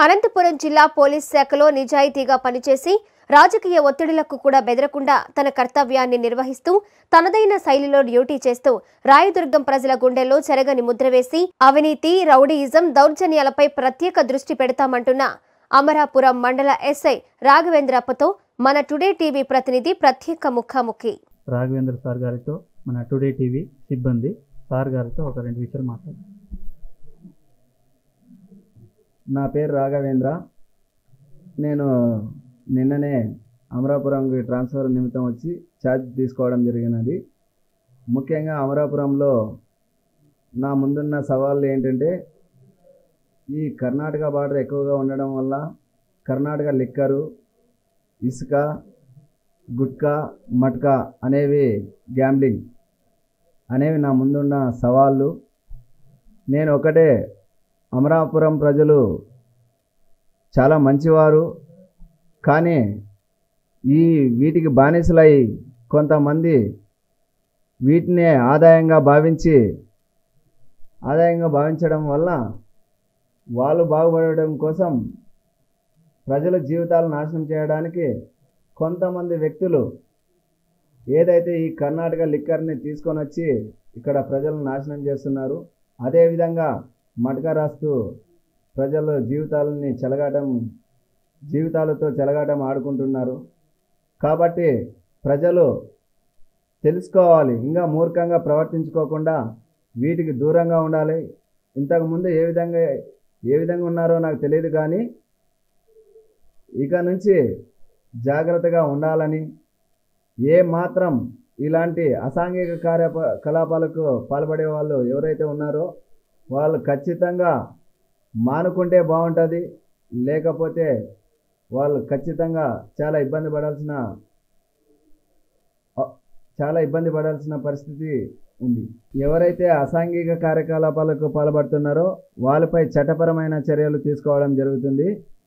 అనంతపురం జిల్లా పోలీస్ శాఖలో నిజాయితీగా పనిచేసి రాజకీయ ఒత్తిడులకు కూడా బెదరకుండా తన కర్తవ్యాన్ని నిర్వహిస్తూ తనదైన శైలిలో డ్యూటీ చేస్తూ రాయదుర్గం ప్రజల గుండెల్లో చెరగని ముద్ర వేసి అవినీతి రౌడీయిజం దౌర్జన్యాలపై ప్రత్యేక దృష్టి పెడతామంటున్న అమరాపురం మండల ఎస్ఐ రాఘవేంద్రప్పతో మన టుడే టీవీ ప్రతినిధి ప్రత్యేక ముఖాముఖి రాఘవేంద్ర సార్ గారితో మన టుడే టీవీ సిబ్బంది సార్ గారితో ఒక రెండు విషయాలు మాట్లాడారు నా పేరు రాఘవేంద్ర నేను నిన్ననే అమరాపురంకి ట్రాన్స్ఫర్ నిమిత్తం వచ్చి ఛార్జ్ తీసుకోవడం జరిగినది ముఖ్యంగా అమరాపురంలో నా ముందున్న సవాళ్ళు ఏంటంటే ఈ కర్ణాటక బార్డర్ ఎక్కువగా ఉండడం వల్ల కర్ణాటక లిక్కరు ఇసుక గుట్కా మట్కా అనేవి గ్యాంబ్లింగ్ అనేవి నా ముందున్న సవాళ్ళు నేను ఒకటే అమరాపురం ప్రజలు చాలా మంచివారు కానీ ఈ వీటికి బానిసలై కొంతమంది వీటినే ఆదాయంగా భావించి ఆదాయంగా భావించడం వల్ల వాళ్ళు బాగుపడడం కోసం ప్రజల జీవితాలు నాశనం చేయడానికి కొంతమంది వ్యక్తులు ఏదైతే ఈ కర్ణాటక లిక్కర్ని తీసుకొని వచ్చి ఇక్కడ ప్రజలను నాశనం చేస్తున్నారు అదేవిధంగా మటక రాస్తూ ప్రజల జీవితాలని చెలగాటం జీవితాలతో చెలగాటం ఆడుకుంటున్నారు కాబట్టి ప్రజలు తెలుసుకోవాలి ఇంకా మూర్ఖంగా ప్రవర్తించుకోకుండా వీటికి దూరంగా ఉండాలి ఇంతకుముందు ఏ విధంగా ఏ విధంగా ఉన్నారో నాకు తెలియదు కానీ ఇక నుంచి జాగ్రత్తగా ఉండాలని ఏ మాత్రం ఇలాంటి అసాంఘిక కార్యకలాపాలకు పాల్పడే వాళ్ళు ఎవరైతే ఉన్నారో వాళ్ళు ఖచ్చితంగా మానుకుంటే బాగుంటుంది లేకపోతే వాళ్ళు ఖచ్చితంగా చాలా ఇబ్బంది పడాల్సిన చాలా ఇబ్బంది పడాల్సిన పరిస్థితి ఉంది ఎవరైతే అసాంఘిక కార్యకలాపాలకు పాల్పడుతున్నారో వాళ్ళపై చట్టపరమైన చర్యలు తీసుకోవడం జరుగుతుంది